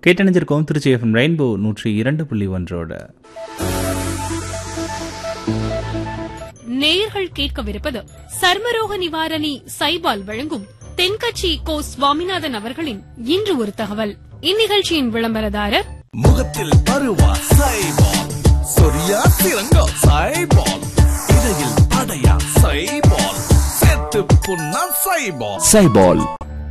கேட்டணிஞ்சிருக்கோம் Trichy FM rainbow நூற்றி இரண்டு புள்ளி ஒன்றோட நேயர்கள் கேட்கவிருப்பது சர்மரோக நிவாரணி சைபால் வழங்கும் தென்கட்சி கோ சுவாமிநாதன் அவர்களின் இன்று ஒரு தகவல் இந்நிகழ்ச்சியின் விளம்பரதாரர் முகத்தில் பருவா சைபால் சொரியா சிறங்கா சைபால் இடையில் அடையா சைபால் செத்து புண்ணா சைபால் சைபால்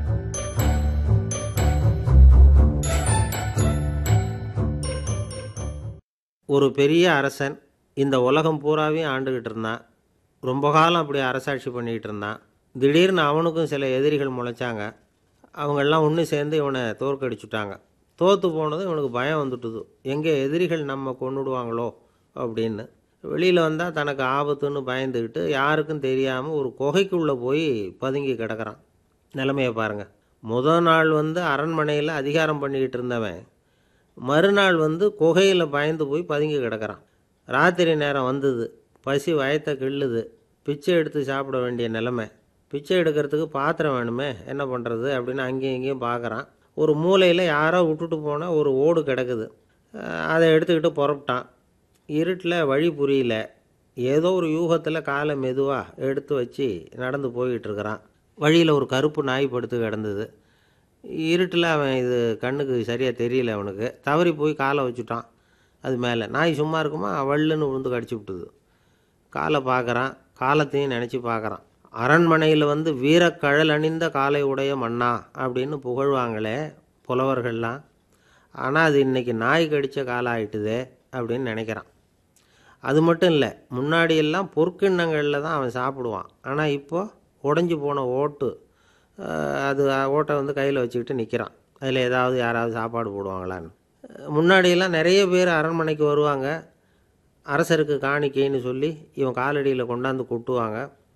ஒரு பெரிய அரசன் இந்த உலகம் பூராவையும் ஆண்டுகிட்டு இருந்தான் ரொம்ப காலம் அப்படி அரசாட்சி பண்ணிக்கிட்டு இருந்தான் திடீர்னு அவனுக்கும் சில எதிரிகள் முளைச்சாங்க அவங்கெல்லாம் ஒன்று சேர்ந்து இவனை தோற்கடிச்சுட்டாங்க தோற்று போனதும் இவனுக்கு பயம் வந்துட்டுது எங்கே எதிரிகள் நம்ம கொண்டுடுவாங்களோ அப்படின்னு வெளியில் வந்தால் தனக்கு ஆபத்துன்னு பயந்துக்கிட்டு யாருக்கும் தெரியாமல் ஒரு குகைக்குள்ளே போய் பதுங்கி கிடக்கிறான் நிலைமையை பாருங்கள் முதல் நாள் வந்து அரண்மனையில் அதிகாரம் பண்ணிக்கிட்டு இருந்தவன் மறுநாள் வந்து குகையில் பயந்து போய் பதுங்கி கிடக்கிறான் ராத்திரி நேரம் வந்தது பசி வயத்தை கிள்ளுது பிச்சை எடுத்து சாப்பிட வேண்டிய நிலைமை பிச்சை எடுக்கிறதுக்கு பாத்திரம் வேணுமே என்ன பண்ணுறது அப்படின்னு அங்கேயும் இங்கேயும் பார்க்குறான் ஒரு மூலையில் யாரோ விட்டுட்டு போனால் ஒரு ஓடு கிடக்குது அஹ் அதை எடுத்துக்கிட்டு புறப்பட்டான் இருட்டில் வழி புரியல ஏதோ ஒரு யூகத்தில் காலை மெதுவாக எடுத்து வச்சு நடந்து போய்கிட்டு இருக்கிறான் வழியில் ஒரு கருப்பு நாய் படுத்து கிடந்தது இருட்டில் அவன் இது கண்ணுக்கு சரியாக தெரியல அவனுக்கு தவறி போய் காலை வச்சுட்டான் அது மேலே நாய் சும்மா இருக்குமா வள்ளுன்னு விழுந்து கடிச்சு விட்டுது காலை பார்க்குறான் காலத்தையும் நினச்சி பார்க்குறான் அரண்மனையில் வந்து வீரக்கழல் அணிந்த காலை உடைய மன்னா அப்படின்னு புகழ்வாங்களே புலவர்கள்லாம் ஆனால் அது இன்றைக்கி நாய் கடித்த காலம் ஆயிட்டுதே அப்படின்னு நினைக்கிறான் அது மட்டும் இல்லை முன்னாடி எல்லாம் பொற்கிண்ணங்களில் தான் அவன் சாப்பிடுவான் ஆனால் இப்போ உடஞ்சி போன ஓட்டு அஹ், அது ஓட்டை வந்து கையில் வச்சுக்கிட்டு நிற்கிறான் அதில் ஏதாவது யாராவது சாப்பாடு போடுவாங்களான்னு அஹ், முன்னாடியெல்லாம் நிறைய பேர் அரண்மனைக்கு வருவாங்க அரசருக்கு காணிக்கைன்னு சொல்லி இவன் காலடியில் கொண்டாந்து கொட்டுவாங்க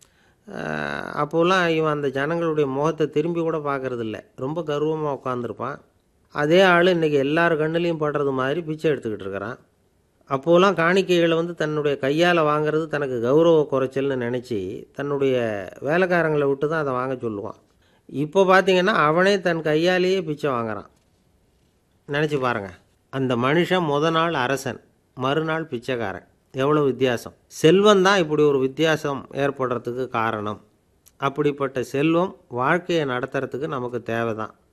அஹ், அப்போல்லாம் இவன் அந்த ஜனங்களுடைய முகத்தை திரும்பி கூட பார்க்கறதில்ல ரொம்ப கர்வமாக உட்காந்துருப்பான் அதே ஆள் இன்றைக்கி எல்லார் கண்ணுலேயும் படுறது மாதிரி பிச்சை எடுத்துக்கிட்டு இருக்கிறான் அப்போலாம் காணிக்கைகளை வந்து தன்னுடைய கையால் வாங்குறது தனக்கு கௌரவ குறைச்சல்னு நினச்சி தன்னுடைய வேலைக்காரங்களை விட்டு தான் அதை வாங்க சொல்லுவான் இப்போ பார்த்தீங்கன்னா அவனே தன் கையாலேயே பிச்சை வாங்குறான் நினச்சி பாருங்க அந்த மனுஷன் முத நாள் அரசன் மறுநாள் பிச்சைக்காரன் எவ்வளோ வித்தியாசம் செல்வம் தான் இப்படி ஒரு வித்தியாசம் ஏற்படுறதுக்கு காரணம் அப்படிப்பட்ட செல்வம் வாழ்க்கையை நடத்துறதுக்கு நமக்கு தேவை தான்